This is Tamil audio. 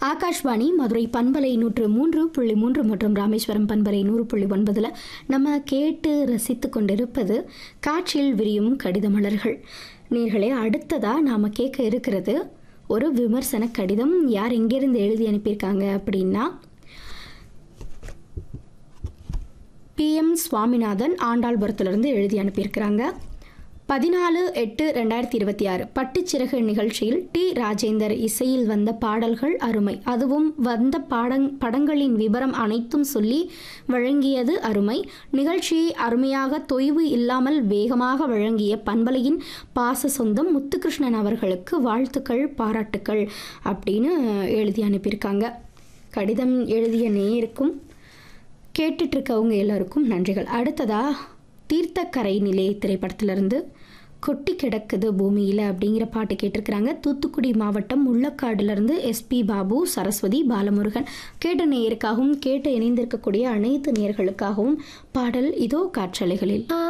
ஆகாஷ்வாணி மதுரை பண்பலை நூற்று மூன்று புள்ளி மூன்று மற்றும் ராமேஸ்வரம் பண்பலை நூறு புள்ளி ஒன்பதில் நம்ம கேட்டு ரசித்து கொண்டிருப்பது காற்றில் விரியும் கடித மலர்கள் நேர்களே அடுத்ததாக நாம் கேட்க இருக்கிறது ஒரு விமர்சன கடிதம் யார் எங்கேருந்து எழுதி அனுப்பியிருக்காங்க அப்படின்னா பிஎம் சுவாமிநாதன் ஆண்டாள்புரத்திலிருந்து எழுதி அனுப்பியிருக்கிறாங்க பதினாலு எட்டு ரெண்டாயிரத்தி இருபத்தி ஆறு பட்டுச்சிறகு நிகழ்ச்சியில் டி ராஜேந்தர் இசையில் வந்த பாடல்கள் அருமை அதுவும் வந்த பாடங் படங்களின் விவரம் அனைத்தும் சொல்லி வழங்கியது அருமை நிகழ்ச்சியை அருமையாக தொய்வு இல்லாமல் வேகமாக வழங்கிய பண்பலையின் பாச சொந்தம் முத்துகிருஷ்ணன் அவர்களுக்கு வாழ்த்துக்கள் பாராட்டுக்கள் அப்படின்னு எழுதி அனுப்பியிருக்காங்க கடிதம் எழுதிய நேருக்கும் கேட்டுட்டு இருக்கவங்க எல்லாருக்கும் நன்றிகள் அடுத்ததா தீர்த்தக்கரை நிலை திரைப்படத்திலிருந்து கொட்டி கிடக்குது பூமியில் அப்படிங்கிற பாட்டு கேட்டிருக்கிறாங்க தூத்துக்குடி மாவட்டம் முள்ளக்காடுலேருந்து எஸ்பி பாபு சரஸ்வதி பாலமுருகன் கேட்ட நேயருக்காகவும் கேட்டு இணைந்திருக்கக்கூடிய அனைத்து நேயர்களுக்காகவும் பாடல் இதோ காற்றலைகளில்